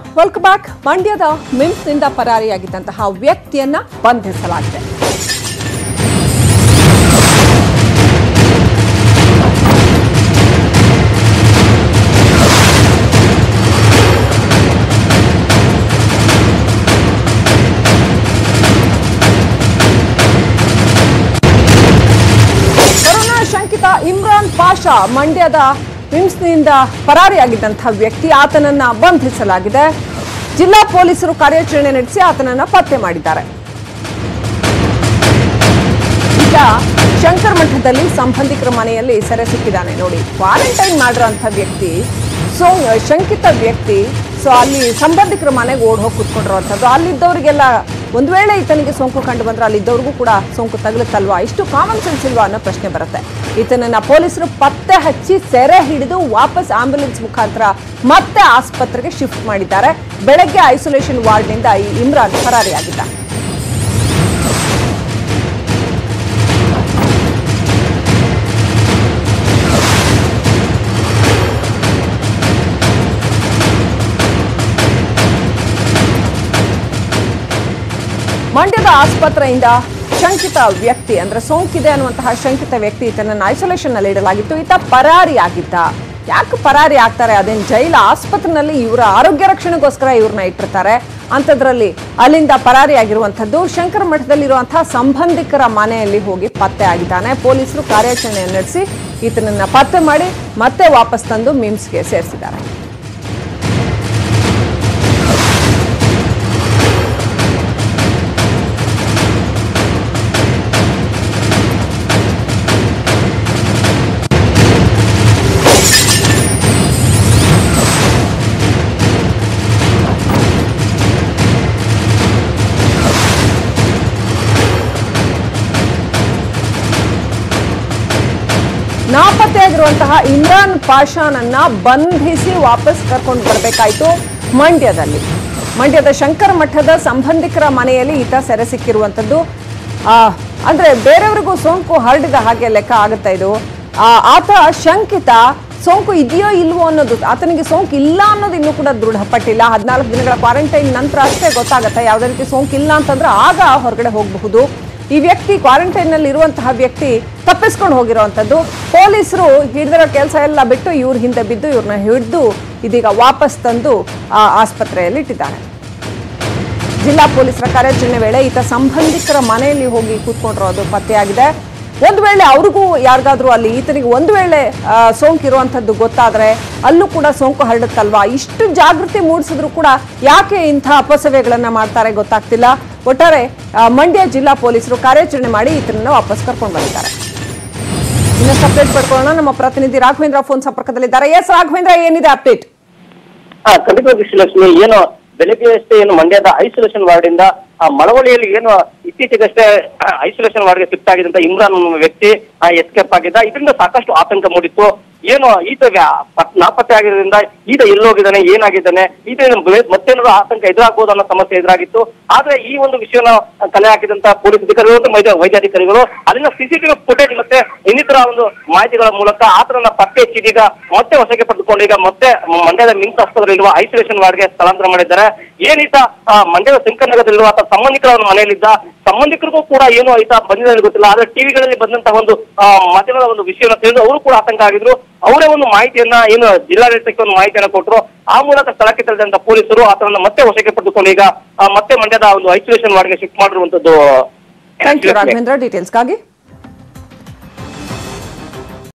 welcome back ಮಂಡ್ಯದ ಮಿಮ್ಸ್ನಿಂದ ಪರಾರಿಯಾಗಿದ್ದಂತಹ ವ್ಯಕ್ತಿಯನ್ನ ಬಂಧಿಸಲಾಗಿದೆ ಕೊರೋನಾ ಶಂಕಿತ ಇಮ್ರಾನ್ ಪಾಷಾ ಮಂಡ್ಯದ ವಿಮ್ಸ್ನಿಂದ ಪರಾರಿಯಾಗಿದ್ದಂತಹ ವ್ಯಕ್ತಿ ಆತನನ್ನ ಬಂಧಿಸಲಾಗಿದೆ ಜಿಲ್ಲಾ ಪೊಲೀಸರು ಕಾರ್ಯಾಚರಣೆ ನಡೆಸಿ ಆತನನ್ನ ಪತ್ತೆ ಮಾಡಿದ್ದಾರೆ ಈಗ ಶಂಕರ್ ಮಠದಲ್ಲಿ ಸಂಬಂಧಿಕರ ಮನೆಯಲ್ಲಿ ಸೆರೆ ಸಿಕ್ಕಿದ್ದಾನೆ ನೋಡಿ ಕ್ವಾರಂಟೈನ್ ಮಾಡಿರೋಂಥ ವ್ಯಕ್ತಿ ಸೊ ಶಂಕಿತ ವ್ಯಕ್ತಿ ಸೊ ಅಲ್ಲಿ ಸಂಬಂಧಿಕರ ಮನೆಗೆ ಓಡ್ ಹೋಗಿ ಕೂತ್ಕೊಂಡಿರುವಂಥದ್ದು ಅಲ್ಲಿದ್ದವರಿಗೆಲ್ಲ ಒಂದು ವೇಳೆ ಈತನಿಗೆ ಸೋಂಕು ಕಂಡು ಬಂದ್ರೆ ಅಲ್ಲಿದ್ದವ್ರಿಗೂ ಕೂಡ ಸೋಂಕು ತಗುಲುತ್ತಲ್ವಾ ಇಷ್ಟು ಕಾಮನ್ ಸೆನ್ಸ್ ಇಲ್ವಾ ಅನ್ನೋ ಪ್ರಶ್ನೆ ಬರುತ್ತೆ ಈತನನ್ನ ಪೊಲೀಸರು ಪತ್ತೆ ಹಚ್ಚಿ ಸೆರೆ ಹಿಡಿದು ವಾಪಸ್ ಆಂಬ್ಯುಲೆನ್ಸ್ ಮುಖಾಂತರ ಮತ್ತೆ ಆಸ್ಪತ್ರೆಗೆ ಶಿಫ್ಟ್ ಮಾಡಿದ್ದಾರೆ ಬೆಳಗ್ಗೆ ಐಸೋಲೇಷನ್ ವಾರ್ಡ್ನಿಂದ ಈ ಇಮ್ರಾನ್ ಪರಾರಿಯಾಗಿದ್ದ ಮಂಡ್ಯದ ಆಸ್ಪತ್ರೆಯಿಂದ ಶಂಕಿತ ವ್ಯಕ್ತಿ ಅಂದ್ರೆ ಸೋಂಕಿದೆ ಅನ್ನುವಂತಹ ಶಂಕಿತ ವ್ಯಕ್ತಿ ಈತನನ್ನು ಐಸೋಲೇಷನ್ ನಲ್ಲಿ ಇಡಲಾಗಿತ್ತು ಈತ ಪರಾರಿ ಆಗಿದ್ದ ಯಾಕೆ ಪರಾರಿ ಆಗ್ತಾರೆ ಅದೇನು ಜೈಲ ಆಸ್ಪತ್ರೆನಲ್ಲಿ ಇವರ ಆರೋಗ್ಯ ರಕ್ಷಣೆಗೋಸ್ಕರ ಇವ್ರನ್ನ ಇಟ್ಟಿರ್ತಾರೆ ಅಂಥದ್ರಲ್ಲಿ ಅಲ್ಲಿಂದ ಪರಾರಿ ಆಗಿರುವಂಥದ್ದು ಶಂಕರ ಮಠದಲ್ಲಿರುವಂತಹ ಸಂಬಂಧಿಕರ ಮನೆಯಲ್ಲಿ ಹೋಗಿ ಪತ್ತೆ ಆಗಿದ್ದಾನೆ ಪೊಲೀಸರು ಕಾರ್ಯಾಚರಣೆ ನಡೆಸಿ ಈತನನ್ನ ಪತ್ತೆ ಮಾಡಿ ಮತ್ತೆ ವಾಪಸ್ ತಂದು ಮಿಮ್ಸ್ಗೆ ಸೇರಿಸಿದ್ದಾರೆ ನಾಪತ್ತೆಯಾಗಿರುವಂತಹ ಇಮ್ರಾನ್ ಪಾಷಾನನ್ನ ಬಂಧಿಸಿ ವಾಪಸ್ ಕರ್ಕೊಂಡು ಬರಬೇಕಾಯ್ತು ಮಂಡ್ಯದಲ್ಲಿ ಮಂಡ್ಯದ ಶಂಕರ ಮಠದ ಸಂಬಂಧಿಕರ ಮನೆಯಲ್ಲಿ ಈತ ಸೆರೆ ಸಿಕ್ಕಿರುವಂಥದ್ದು ಆ, ಅಂದ್ರೆ ಬೇರೆಯವರಿಗೂ ಸೋಂಕು ಹರಡಿದ ಹಾಗೆ ಲೆಕ್ಕ ಆಗುತ್ತಾ ಇದು ಆ, ಆತ ಶಂಕಿತ ಸೋಂಕು ಇದೆಯೋ ಇಲ್ವೋ ಅನ್ನೋದು ಆತನಿಗೆ ಸೋಂಕು ಇಲ್ಲ ಅನ್ನೋದು ಇನ್ನೂ ಕೂಡ ದೃಢಪಟ್ಟಿಲ್ಲ ಹದಿನಾಲ್ಕು ದಿನಗಳ ಕ್ವಾರಂಟೈನ್ ನಂತರ ಅಷ್ಟೇ ಗೊತ್ತಾಗುತ್ತೆ ಯಾವುದೇ ರೀತಿ ಸೋಂಕು ಇಲ್ಲ ಅಂತಂದ್ರೆ ಆಗ ಹೊರಗಡೆ ಹೋಗಬಹುದು ಈ ವ್ಯಕ್ತಿ ಕ್ವಾರಂಟೈನ್ ನಲ್ಲಿ ಇರುವಂತಹ ವ್ಯಕ್ತಿ ತಪ್ಪಿಸ್ಕೊಂಡು ಹೋಗಿರುವಂತದ್ದು ಪೊಲೀಸರು ಹಿಡಿದಿರೋ ಕೆಲಸ ಎಲ್ಲ ಬಿಟ್ಟು ಇವ್ರ ಹಿಂದೆ ಬಿದ್ದು ಇವ್ರನ್ನ ಹಿಡಿದು ಇದೀಗ ವಾಪಸ್ ತಂದು ಆ ಆಸ್ಪತ್ರೆಯಲ್ಲಿ ಇಟ್ಟಿದ್ದಾರೆ ಜಿಲ್ಲಾ ಪೊಲೀಸರ ಕಾರ್ಯಾಚರಣೆ ವೇಳೆ ಈತ ಸಂಬಂಧಿಕರ ಮನೆಯಲ್ಲಿ ಹೋಗಿ ಕೂತ್ಕೊಂಡಿರೋದು ಪತ್ತೆಯಾಗಿದೆ ಒಂದು ವೇಳೆ ಅವ್ರಿಗೂ ಯಾರಿಗಾದ್ರೂ ಅಲ್ಲಿ ಈತನಿಗೆ ಒಂದು ವೇಳೆ ಆ, ಸೋಂಕು ಇರುವಂಥದ್ದು ಗೊತ್ತಾದ್ರೆ ಅಲ್ಲೂ ಕೂಡ ಸೋಂಕು ಹರಡುತ್ತಲ್ವಾ ಇಷ್ಟು ಜಾಗೃತಿ ಮೂಡಿಸಿದ್ರು ಕೂಡ ಯಾಕೆ ಇಂಥ ಅಪಸವ್ಯಗಳನ್ನ ಮಾಡ್ತಾರೆ ಗೊತ್ತಾಗ್ತಿಲ್ಲ ಒಟ್ಟಾರೆ ಆ, ಮಂಡ್ಯ ಜಿಲ್ಲಾ ಪೊಲೀಸರು ಕಾರ್ಯಾಚರಣೆ ಮಾಡಿ ಈತನನ್ನ ವಾಪಸ್ ಕರ್ಕೊಂಡು ಬಂದಿದ್ದಾರೆ ಇನ್ನಷ್ಟು ಅಪ್ಡೇಟ್ ಪಡ್ಕೊಳ್ಳೋಣ ನಮ್ಮ ಪ್ರತಿನಿಧಿ ರಾಘವೇಂದ್ರ ಫೋನ್ ಸಂಪರ್ಕದಲ್ಲಿದ್ದಾರೆ ಎಸ್ ರಾಘವೇಂದ್ರ ಏನಿದೆ ಅಪ್ಡೇಟ್ ಹಾ ಖಂಡಿತ ವಿಶ್ವಲಕ್ಷ್ಮಿ ಏನು ಬೆಳಿಗ್ಗೆ ಅಷ್ಟೇ ಏನು ಮಂಡ್ಯದ ಐಸೋಲೇಷನ್ ವಾರ್ಡ್ ಇಂದ ಆ ಮಳವಳ್ಳಿಯಲ್ಲಿ ಏನು ಇತ್ತೀಚೆಗಷ್ಟೇ ಐಸೋಲೇಷನ್ ವಾರ್ಡ್ಗೆ ಶಿಫ್ಟ್ ಆಗಿದ್ದಂತ ಇಮ್ರಾನ್ ಅನ್ನೋ ವ್ಯಕ್ತಿ ಎಸ್ಕೇಪ್ ಆಗಿದ್ದ ಇದರಿಂದ ಸಾಕಷ್ಟು ಆತಂಕ ಮೂಡಿತ್ತು ಏನು ಈತ ವ್ಯಾ- ಪತ್- ನಾಪತ್ತೆ ಆಗಿರೋದ್ರಿಂದ ಈತ ಎಲ್ಲೋಗಿದ್ದಾನೆ ಏನಾಗಿದ್ದಾನೆ ಈತ ಏನು ಬೆ- ಮತ್ತೇನಾದ್ರು ಆತಂಕ ಎದುರಾಗಬಹುದು ಅನ್ನೋ ಸಮಸ್ಯೆ ಎದುರಾಗಿತ್ತು ಆದ್ರೆ ಈ ಒಂದು ವಿಷಯನ ಕಲೆ ಹಾಕಿದಂತ ಪೊಲೀಸ್ ಅಧಿಕಾರಿಗಳು ಮತ್ತು ವೈದ್ಯ ವೈದ್ಯಾಧಿಕಾರಿಗಳು ಅಲ್ಲಿನ ಸಿಸಿಟಿವಿ ಫುಟೇಜ್ ಮತ್ತೆ ಇನ್ನಿತರ ಒಂದು ಮಾಹಿತಿಗಳ ಮೂಲಕ ಆತನನ್ನ ಪತ್ತೆ ಹಚ್ಚಿ ಇದೀಗ ಮತ್ತೆ ವಶಕ್ಕೆ ಪಡೆದುಕೊಂಡು ಈಗ ಮತ್ತೆ ಮಂಡ್ಯದ ಮಿಮ್ಸ್ ಆಸ್ಪತ್ರೆಯಲ್ಲಿರುವ ಐಸೋಲೇಷನ್ ವಾರ್ಡ್ಗೆ ಸ್ಥಳಾಂತರ ಮಾಡಿದ್ದಾರೆ ಏನೀತ ಆ, ಮಂಡ್ಯದ ಶಂಕರನಗರದಲ್ಲಿರುವ ಆತ ಸಂಬಂಧಿಕರ ಒಂದು ಮನೆಯಲ್ಲಿದ್ದ ಸಂಬಂಧಿಕರಿಗೂ ಕೂಡ ಏನು ಆಯ್ತಾ ಬಂದಿದೆ ಗೊತ್ತಿಲ್ಲ ಆದ್ರೆ ಟಿವಿಗಳಲ್ಲಿ ಬಂದಂತಹ ಒಂದು ಆ, ಮಾಧ್ಯಮದ ಒಂದು ವಿಷಯವನ್ನು ತಿಳಿದು ಅವರು ಕೂಡ ಆತಂಕ ಆಗಿದ್ರು ಅವರೇ ಒಂದು ಮಾಹಿತಿಯನ್ನ ಏನು ಜಿಲ್ಲಾಡಳಿತಕ್ಕೆ ಒಂದು ಮಾಹಿತಿಯನ್ನ ಕೊಟ್ಟರು ಆ ಮೂಲಕ ಸ್ಥಳಕ್ಕೆ ತೆರಳಿದಂತ ಪೊಲೀಸರು ಆತನನ್ನ ಮತ್ತೆ ವಶಕ್ಕೆ ಪಡೆದುಕೊಂಡು ಈಗ ಆ, ಮತ್ತೆ ಮಂಡ್ಯದ ಒಂದು ಐಸೋಲೇಷನ್ ವಾರ್ಡ್ಗೆ ಶಿಫ್ಟ್ ಮಾಡಿರುವಂತದ್ದು ಥ್ಯಾಂಕ್ ಯು ರಾಘವೇಂದ್ರ ಡೀಟೇಲ್ಸ್ಗಾಗಿ